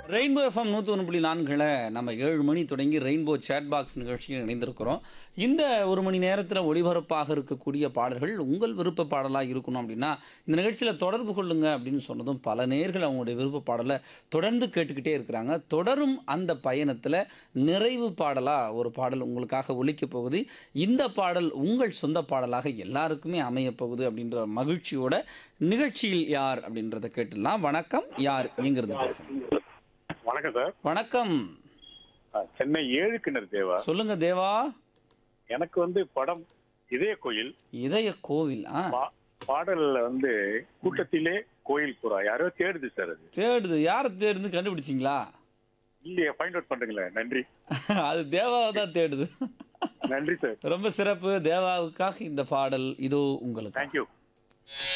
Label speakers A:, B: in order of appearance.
A: rainbow FM நூற்றி ஒன்று புள்ளி நான்கில் நம்ம ஏழு மணி தொடங்கி ரெயின்போ சேட் பாக்ஸ் நிகழ்ச்சியில் இணைந்திருக்கிறோம் இந்த ஒரு மணி நேரத்தில் ஒளிபரப்பாக இருக்கக்கூடிய பாடல்கள் உங்கள் விருப்ப பாடலாக இருக்கணும் அப்படின்னா இந்த நிகழ்ச்சியில் தொடர்பு கொள்ளுங்க அப்படின்னு சொன்னதும் பல நேர்கள் அவங்களுடைய விருப்ப பாடலை தொடர்ந்து கேட்டுக்கிட்டே இருக்கிறாங்க தொடரும் அந்த பயணத்தில் நிறைவு பாடலாக ஒரு பாடல் உங்களுக்காக ஒலிக்கப் போகுது இந்த பாடல் உங்கள் சொந்த பாடலாக எல்லாருக்குமே அமையப் போகுது அப்படின்ற மகிழ்ச்சியோட நிகழ்ச்சியில் யார் அப்படின்றத கேட்டுடலாம் வணக்கம் யார் எங்கிருந்து பேசுகிறேன்
B: வணக்கம் சார்
A: வணக்கம்
B: ஆ, சென்னை ஏழு கிணறு தேவா
A: சொல்லுங்க தேவா
B: எனக்கு வந்து படம் இதய கோயில்
A: இதய கோவில் ஆ
B: பா- பாடல்ல வந்து கூட்டத்திலே கோயில் புறா யாரோ தேடுது சார் அது
A: தேடுது யாரை தேடுது கண்டுபிடிச்சிங்களா
B: இல்லையே ஃபைண்ட் அவுட் பண்றீங்களே நன்றி
A: அது தேவாவை தான் தேடுது
B: நன்றி சார்
A: ரொம்ப சிறப்பு தேவாவுக்காக இந்த பாடல் இதோ உங்களுக்கு
B: தேங்க்யூ